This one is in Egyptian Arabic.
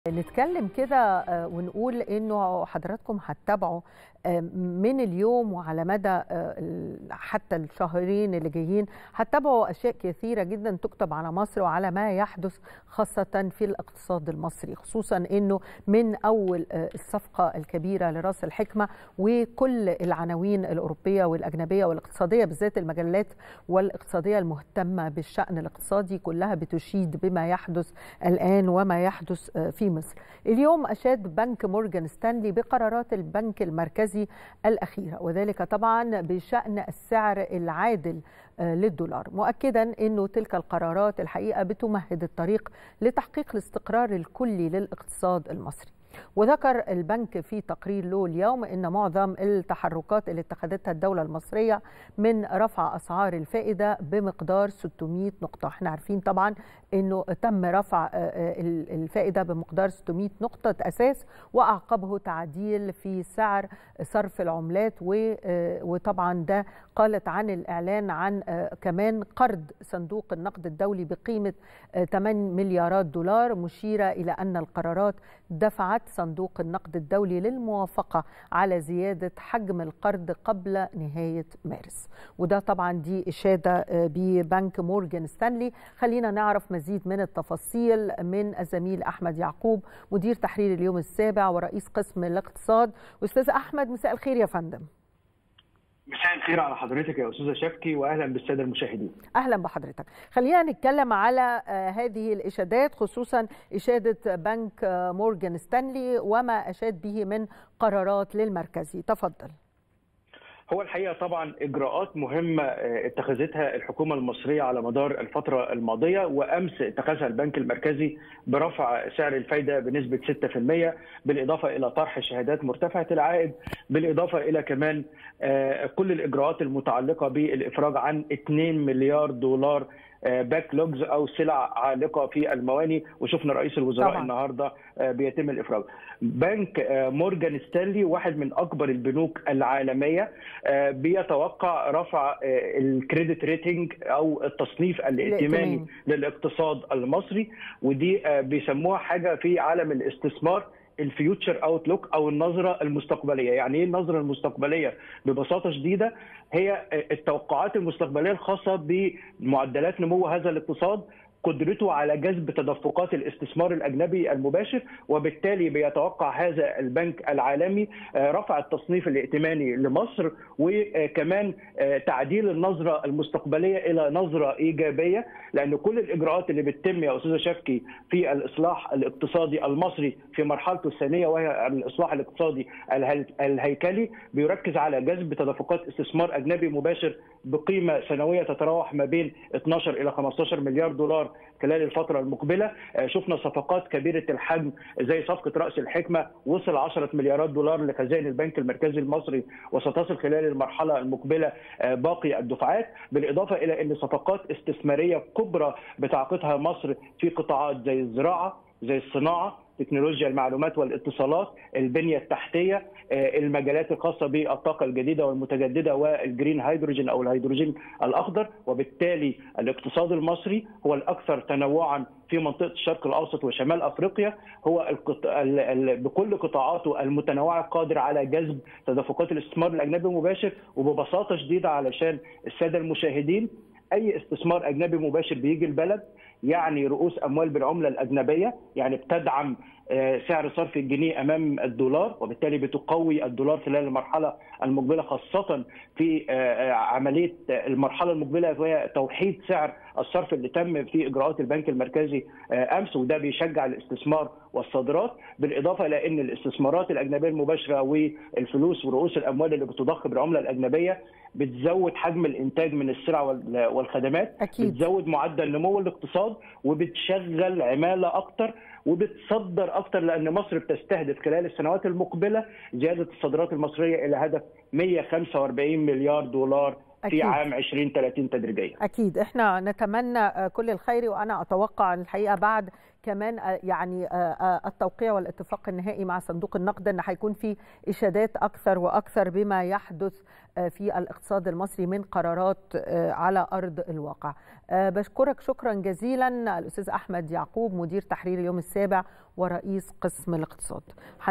نتكلم كده ونقول انه حضراتكم هتتابعوا من اليوم وعلى مدى حتى الشهرين اللي جايين هتتابعوا اشياء كثيره جدا تكتب على مصر وعلى ما يحدث خاصه في الاقتصاد المصري خصوصا انه من اول الصفقه الكبيره لراس الحكمه وكل العناوين الاوروبيه والاجنبيه والاقتصاديه بالذات المجلات والاقتصاديه المهتمه بالشان الاقتصادي كلها بتشيد بما يحدث الان وما يحدث في مصر. اليوم اشاد بنك مورجان ستانلي بقرارات البنك المركزي الاخيره وذلك طبعا بشان السعر العادل للدولار مؤكدا انه تلك القرارات الحقيقه بتمهد الطريق لتحقيق الاستقرار الكلي للاقتصاد المصري. وذكر البنك في تقرير له اليوم ان معظم التحركات اللي اتخذتها الدوله المصريه من رفع اسعار الفائده بمقدار 600 نقطه، احنا عارفين طبعا انه تم رفع الفائده بمقدار 600 نقطه اساس واعقبه تعديل في سعر صرف العملات وطبعا ده قالت عن الاعلان عن كمان قرض صندوق النقد الدولي بقيمه 8 مليارات دولار مشيره الى ان القرارات دفعت صندوق النقد الدولي للموافقه على زياده حجم القرض قبل نهايه مارس وده طبعا دي اشاده ببنك مورجان ستانلي خلينا نعرف مزيد من التفاصيل من الزميل احمد يعقوب مدير تحرير اليوم السابع ورئيس قسم الاقتصاد استاذ احمد مساء الخير يا فندم مساء الخير على حضرتك يا استاذه شفكي واهلا بالساده المشاهدين. اهلا بحضرتك. خلينا نتكلم على هذه الاشادات خصوصا اشاده بنك مورجان ستانلي وما اشاد به من قرارات للمركزي، تفضل. هو الحقيقه طبعا اجراءات مهمه اتخذتها الحكومه المصريه على مدار الفتره الماضيه وامس اتخذها البنك المركزي برفع سعر الفايده بنسبه 6% بالاضافه الى طرح شهادات مرتفعه العائد بالاضافه الى كمان كل الاجراءات المتعلقه بالافراج عن 2 مليار دولار باك لوجز او سلع عالقه في المواني وشفنا رئيس الوزراء طبعا. النهارده بيتم الافراج. بنك مورجان ستانلي واحد من اكبر البنوك العالميه بيتوقع رفع الكريدت ريتنج او التصنيف الائتماني للاقتصاد المصري ودي بيسموها حاجه في عالم الاستثمار الفيوتشر اوتلوك او النظره المستقبليه، يعني ايه النظره المستقبليه؟ ببساطه شديده هي التوقعات المستقبليه الخاصه بمعدلات نمو هذا الاقتصاد قدرته على جذب تدفقات الاستثمار الاجنبي المباشر وبالتالي بيتوقع هذا البنك العالمي رفع التصنيف الائتماني لمصر وكمان تعديل النظره المستقبليه الى نظره ايجابيه لان كل الاجراءات اللي بتتم يا استاذه شفكي في الاصلاح الاقتصادي المصري في مرحلته الثانيه وهي الاصلاح الاقتصادي الهيكلي بيركز على جذب تدفقات استثمار اجنبي مباشر بقيمه سنويه تتراوح ما بين 12 الى 15 مليار دولار خلال الفترة المقبلة شفنا صفقات كبيرة الحجم زي صفقة رأس الحكمة وصل 10 مليارات دولار لخزائن البنك المركزي المصري وستصل خلال المرحلة المقبلة باقي الدفعات بالإضافة إلى أن صفقات استثمارية كبرى بتعقدها مصر في قطاعات زي الزراعة زي الصناعة تكنولوجيا المعلومات والاتصالات البنية التحتية المجالات الخاصة بالطاقة الجديدة والمتجددة والجرين هيدروجين أو الهيدروجين الأخضر وبالتالي الاقتصاد المصري هو الأكثر تنوعا في منطقة الشرق الأوسط وشمال أفريقيا هو القط... ال... ال... بكل قطاعاته المتنوعة قادر على جذب تدفقات الاستثمار الأجنبي المباشر وببساطة شديدة علشان السادة المشاهدين أي استثمار أجنبي مباشر بيجي البلد يعني رؤوس اموال بالعمله الاجنبيه يعني بتدعم سعر صرف الجنيه امام الدولار وبالتالي بتقوي الدولار خلال المرحله المقبله خاصه في عمليه المرحله المقبله وهي توحيد سعر الصرف اللي تم في اجراءات البنك المركزي امس وده بيشجع الاستثمار والصادرات بالاضافه الى ان الاستثمارات الاجنبيه المباشره والفلوس ورؤوس الاموال اللي بتضخ بالعمله الاجنبيه بتزود حجم الانتاج من السلع والخدمات أكيد. بتزود معدل نمو الاقتصاد وبتشغل عماله اكتر وبتصدر اكتر لان مصر بتستهدف خلال السنوات المقبله زياده الصادرات المصريه الى هدف 145 مليار دولار في عام 2030 تدريجيا اكيد احنا نتمنى كل الخير وانا اتوقع الحقيقه بعد كمان يعني التوقيع والاتفاق النهائي مع صندوق النقد ان هيكون في اشادات اكثر واكثر بما يحدث في الاقتصاد المصري من قرارات على ارض الواقع. بشكرك شكرا جزيلا الاستاذ احمد يعقوب مدير تحرير اليوم السابع ورئيس قسم الاقتصاد.